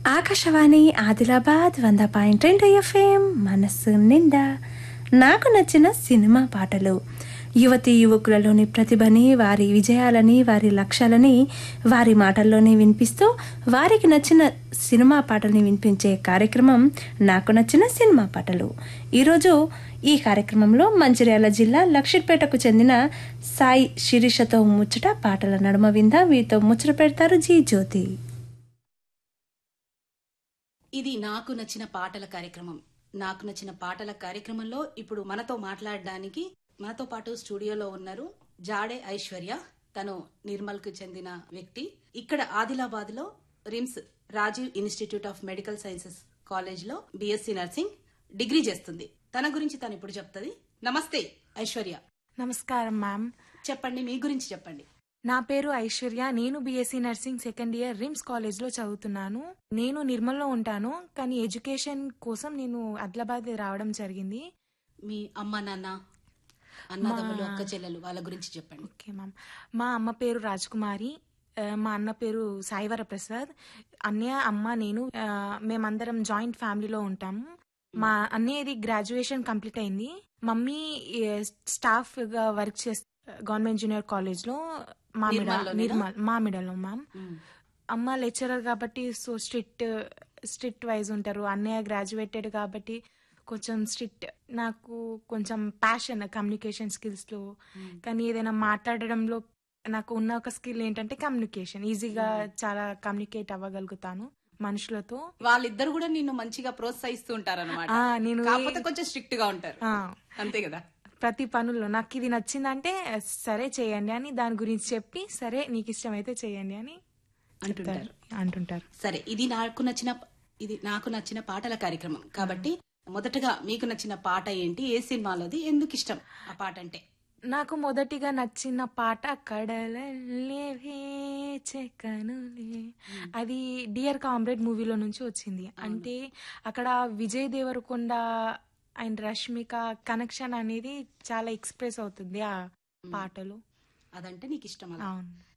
ఆకాశవాణి ఆదిలాబాద్ వంద పాయింట్ రెండు ఎఫ్ఎం మనస్సు నిండా నాకు నచ్చిన సినిమా పాటలు యువతి యువకులలోని ప్రతిభని వారి విజయాలని వారి లక్ష్యాలని వారి మాటల్లోనే వినిపిస్తూ వారికి నచ్చిన సినిమా పాటల్ని వినిపించే కార్యక్రమం నాకు నచ్చిన సినిమా పాటలు ఈరోజు ఈ కార్యక్రమంలో మంచిర్యాల జిల్లా లక్షిట్పేటకు చెందిన సాయి శిరీషతో ముచ్చట పాటల నడుమ విందా వీరితో ముచ్చట పెడతారు జీ జ్యోతి ఇది నాకు నచ్చిన పాటల కార్యక్రమం నాకు నచ్చిన పాటల కార్యక్రమంలో ఇప్పుడు మనతో మాట్లాడడానికి మనతో పాటు స్టూడియోలో ఉన్నారు జాడే ఐశ్వర్య తను నిర్మల్ కు చెందిన వ్యక్తి ఇక్కడ ఆదిలాబాద్ లో RIMS Rajiv institute of medical sciences college లో బిఎస్సి నర్సింగ్ డిగ్రీ చేస్తుంది తన గురించి తను ఇప్పుడు చెప్తుంది నమస్తే ఐశ్వర్య నమస్కారం మ్యామ్ చెప్పండి మీ గురించి చెప్పండి నా పేరు ఐశ్వర్య నేను BSc nursing second year RIMS college లో చదువుతున్నాను నేను నిర్మల్లో ఉంటాను కానీ ఎడ్యుకేషన్ కోసం నేను ఆదిలాబాద్ రావడం జరిగింది మీ అమ్మ నాన్న అన్నదమ్ములు అక్క చెల్లెలు వాళ్ళ గురించి చెప్పండి ఓకే మ్యామ్ మా అమ్మ పేరు రాజకుమారి ఆ, మా అన్న పేరు సాయివర ప్రసాద్ అన్నయ్య అమ్మ నేను ఆ, మేమందరం జాయింట్ ఫ్యామిలీలో ఉంటాము మా అన్నయ్యది గ్రాడ్యుయేషన్ కంప్లీట్ అయింది మమ్మీ స్టాఫ్ గా వర్క్ చేస్తే గవర్నమెంట్ జూనియర్ కాలేజ్ లో మామిడ నిర్మల్లోనేనా? నిర్మల్ మామిడలో మ్యామ్ మ్. అమ్మ లెక్చరర్ కాబట్టి సో స్ట్రిక్ట్ స్ట్రిక్ట్ వైజ్ ఉంటారు అన్నయ్య గ్రాడ్యుయేటెడ్ కాబట్టి కొంచెం స్ట్రిక్ట్ నాకు కొంచెం ప్యాషన్ కమ్యూనికేషన్ స్కిల్స్ లో కానీ ఏదైనా మాట్లాడడంలో నాకు ఉన్న ఒక స్కిల్ ఏంటంటే కమ్యూనికేషన్ ఈజీగా చాలా కమ్యూనికేట్ అవ్వగలుగుతాను మనుషులతో వాళ్ళిద్దరు కూడా నిన్ను మంచిగా ప్రోత్సహిస్తూ ఉంటారన్నమాట ఆ, నేను కాకపోతే కొంచెం స్ట్రిక్ట్ గా ఉంటారు ఆ, అంతే కదా ప్రతి పనుల్లో నాకు ఇది నచ్చిందంటే సరే చేయండి అని దాని గురించి చెప్పి సరే నీకు ఇష్టమైతే చేయండి అని అంటుంటారు అంటుంటారు సరే ఇది నాకు నచ్చిన ఇది నాకు నచ్చిన పాటల కార్యక్రమం కాబట్టి మొదటగా మీకు నచ్చిన పాట ఏంటి ఏ సినిమాలోది ఎందుకు ఇష్టం ఆ పాట అంటే నాకు మొదటిగా నచ్చిన పాట కడలల్లే వేచే కనులే అది డియర్ కామ్రేడ్ మూవీలో నుంచి వచ్చింది అంటే అక్కడ విజయ్ దేవరకొండ అండ్ రష్మిక కనెక్షన్ అనేది చాలా ఎక్స్ప్రెస్ అవుతుంది ఆ పాటలో అదంటే నీకు ఇష్టం అలా అవును